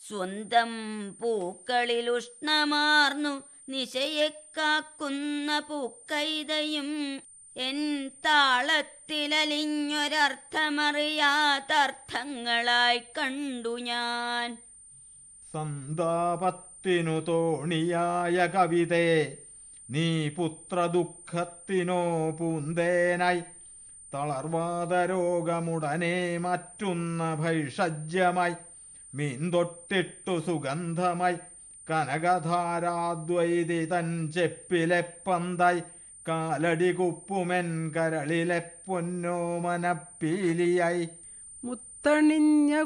സ്വന്തം പൂക്കളിൽ ഉഷ്ണമാർന്നു നിശയെ കാക്കുന്ന പൂക്കൈതയും എൻ താളത്തിലലിഞ്ഞൊരർത്ഥമറിയാത്തർത്ഥങ്ങളായി കണ്ടു ഞാൻ സന്താപത്തിനു തോണിയായ കവിതേ നീ പുത്രദുഃഖത്തിനോ പൂന്തേനായി തളർവാദരോഗമുടനെ മറ്റുന്ന ഭൈഷജ്യമായി മീൻതൊട്ടിട്ടു സുഗന്ധമായി കനകധാരാദ്വൈതി തൻ ചെപ്പിലെ പന്തായി കാലടി കുപ്പുമെൻ കരളിലെ പൊന്നോമനപ്പീലിയായി മുത്തണിഞ്ഞ